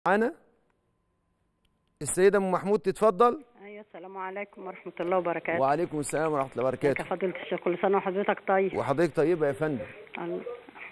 معانا السيدة أم محمود تتفضل ايوه السلام عليكم ورحمه الله وبركاته وعليكم السلام ورحمة الله ازيك يا وبركاته فضيله الشيخ كل سنه وحضرتك طيب وحضرتك طيبة يا فندم الله-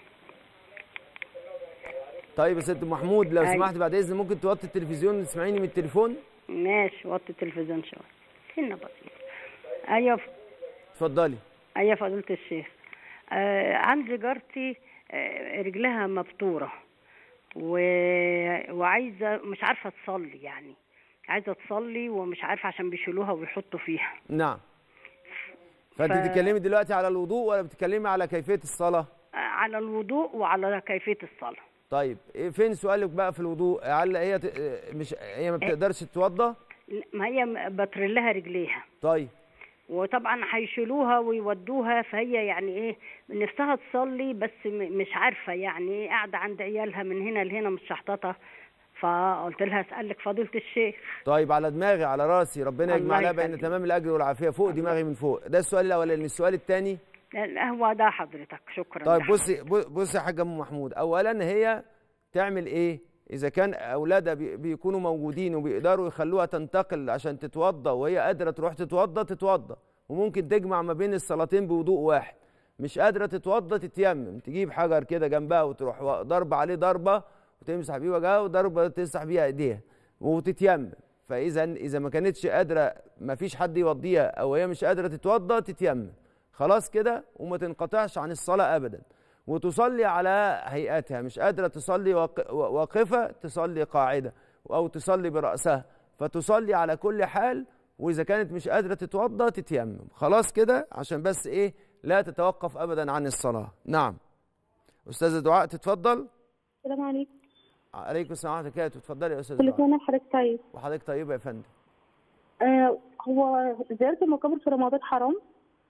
طيب يا ست أم محمود لو أيوة. سمحت بعد إذن ممكن توطي التلفزيون وتسمعيني من التليفون ماشي وطي التلفزيون شويه سنه بسيطه ايوه ف- اتفضلي ايوه فضيله الشيخ آه عندي جارتي آه رجلها مبتوره و... وعايزه مش عارفه تصلي يعني عايزه تصلي ومش عارفه عشان بيشيلوها ويحطوا فيها نعم فأنت ف- بتتكلمي دلوقتي على الوضوء ولا بتتكلمي على كيفية الصلاة؟ آه على الوضوء وعلى كيفيه الصلاه طيب إيه فين سؤالك بقى في الوضوء؟ هل هي ت... مش هي ما بتقدرش تتوضى؟ ما هي بتر لها رجليها طيب وطبعا هيشيلوها ويودوها فهي يعني ايه نفسها تصلي بس م- مش عارفه يعني ايه قاعده عند عيالها من هنا لهنا مش شحططه فقلت لها اسالك فضيله الشيخ طيب على دماغي على راسي ربنا الله يجمع لها بين يخليك. تمام الاجر والعافيه فوق دماغي من فوق ده السؤال الاولاني السؤال الثاني لا، هو ده حضرتك شكرا طيب ده بصي بصي يا حاجه ام محمود اولا هي تعمل ايه اذا كان اولادها بي- بيكونوا موجودين وبيقدروا يخلوها تنتقل عشان تتوضى وهي قادره تروح تتوضى تتوضى وممكن تجمع ما بين الصلاتين بوضوء واحد مش قادره تتوضى تتيمم تجيب حجر كده جنبها وتروح ضربه عليه ضربه وتمسح بيه وجهها وضربه تمسح بيها ايديها وتتيمم فاذا اذا ما كانتش قادره ما فيش حد يوضيها او هي مش قادره تتوضى تتيمم خلاص كده وما تنقطعش عن الصلاه ابدا وتصلي على هيئتها مش قادره تصلي واق- واقفه تصلي قاعده او تصلي براسها فتصلي على كل حال واذا كانت مش قادره تتوضا تتيمم خلاص كده عشان بس ايه لا تتوقف ابدا عن الصلاه نعم استاذه دعاء تتفضل السلام عليكم عليكم السلام ورحمه الله وبركاته اتفضلي يا استاذه كل دعاء سنة وحضرتك طيب وحضرتك طيبه يا فندم آه هو زيارة المقابر في رمضان حرام؟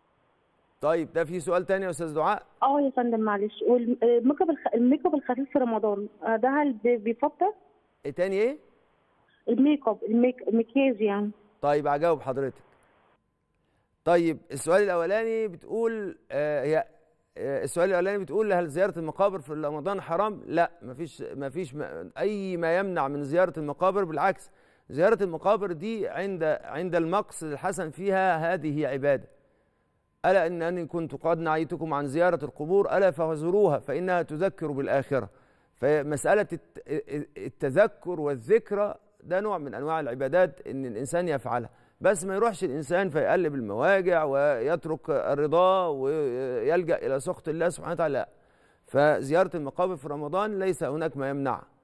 طيب ده في سؤال تاني يا استاذ دعاء اه يا فندم معلش والميك اب الخ... الميك اب الخفيف في رمضان آه ده هل بي- بيفطر؟ ايه تاني ايه الميك اب الميك المكياج يعني طيب هجاوب حضرتك طيب السؤال الاولاني بتقول آه هي آه السؤال الاولاني بتقول هل زياره المقابر في رمضان حرام لا مفيش مفيش م- اي ما يمنع من زياره المقابر بالعكس زياره المقابر دي عند عند المقصد الحسن فيها هذه عباده الا انني كنت قد نهيتكم عن زياره القبور الا فزوروها فانها تذكر بالاخره فمساله الت- التذكر والذكرى ده نوع من انواع العبادات ان الانسان يفعلها بس ما يروحش الانسان فيقلب المواجع ويترك الرضا ويلجا الى سخط الله سبحانه وتعالى لا. فزياره المقابر في رمضان ليس هناك ما يمنعها